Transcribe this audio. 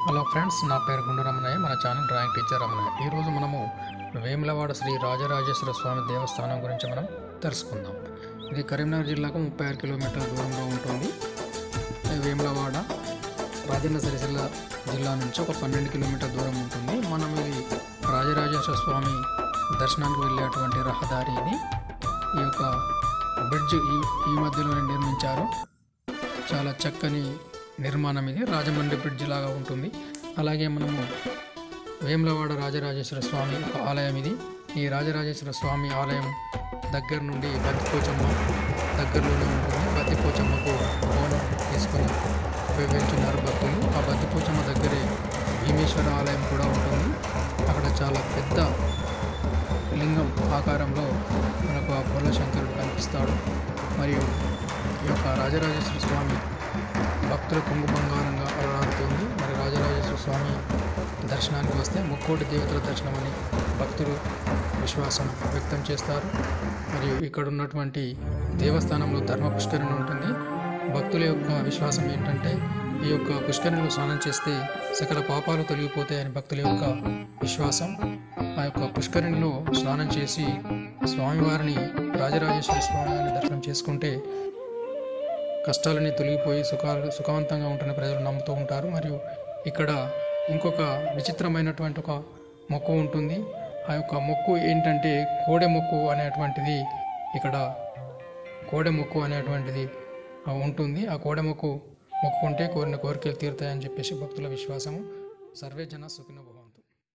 hello friends నా పేరు గుండు రమణయ్య మన ఛానల్ డ్రాయింగ్ టీచర్ రమణయ్య ఈరోజు మనము వేములవాడ శ్రీ రాజరాజేశ్వర స్వామి దేవస్థానం గురించి మనం తెలుసుకుందాం ఇది కరీంనగర్ జిల్లాకు ముప్పై ఆరు కిలోమీటర్ల దూరంలో ఉంటుంది ఈ వేములవాడ రాజన్న సిరిసిల్ల జిల్లా నుంచి ఒక పన్నెండు కిలోమీటర్ దూరం ఉంటుంది మనం ఇది రాజరాజేశ్వర స్వామి దర్శనానికి వెళ్ళేటువంటి రహదారి ఇది ఈ యొక్క బ్రిడ్జ్ ఈ ఈ మధ్యలోనే నిర్మించారు చాలా చక్కని నిర్మాణం ఇది రాజమండ్రి బ్రిడ్జ్ లాగా ఉంటుంది అలాగే మనము వేములవాడ రాజరాజేశ్వర స్వామి ఒక ఆలయం ఇది ఈ రాజరాజేశ్వర స్వామి ఆలయం దగ్గర నుండి బద్దిపోచమ్మ దగ్గరలోనే ఉంటుంది బద్దిపోచమ్మకు బోనం తీసుకొని వె- వెళ్తున్నారు భక్తులు ఆ బద్దిపోచమ్మ దగ్గరే భీమేశ్వర ఆలయం కూడా ఉంటుంది అక్కడ చాలా పెద్ద లింగం ఆకారంలో మనకు ఆ పూల శంకరుడు కనిపిస్తాడు మరియు ఈ యొక్క రాజరాజేశ్వర స్వామి భక్తుల కొంగు బంగారంగా అలరాడుతుంది మరి రాజరాజేశ్వర స్వామి దర్శనానికి వస్తే ముక్కోటి దేవతల దర్శనం అని భక్తులు విశ్వాసం వ్యక్తం చేస్తారు మరియు ఇక్కడ ఉన్నటువంటి దేవస్థానంలో ధర్మ పుష్కరిణి ఉంటుంది భక్తుల యొక్క విశ్వాసం ఏంటంటే ఈ యొక్క పుష్కరిణిలో స్నానం చేస్తే సకల పాపాలు తొలగిపోతాయని భక్తుల యొక్క విశ్వాసం ఆ యొక్క పుష్కరిణిలో స్నానం చేసి స్వామివారిని రాజరాజేశ్వర స్వామివారిని దర్శనం చేసుకుంటే కష్టాలన్నీ తొలగిపోయి సుఖాలు సుఖవంతంగా ఉంటున్న ప్రజలు నమ్ముతూ ఉంటారు మరియు ఇక్కడ ఇంకొక విచిత్రమైనటువంటి ఒక మొక్కు ఉంటుంది ఆ యొక్క మొక్కు ఏంటంటే కోడె మొక్కు అనేటువంటిది ఇక్కడ కోడె మొక్కు అనేటువంటిది ఆ, ఉంటుంది ఆ కోడె మొక్కు మొక్కుకుంటే కోరిన కోరికలు తీరుతాయని చెప్పేసి భక్తుల విశ్వాసము సర్వే జన సుఖిన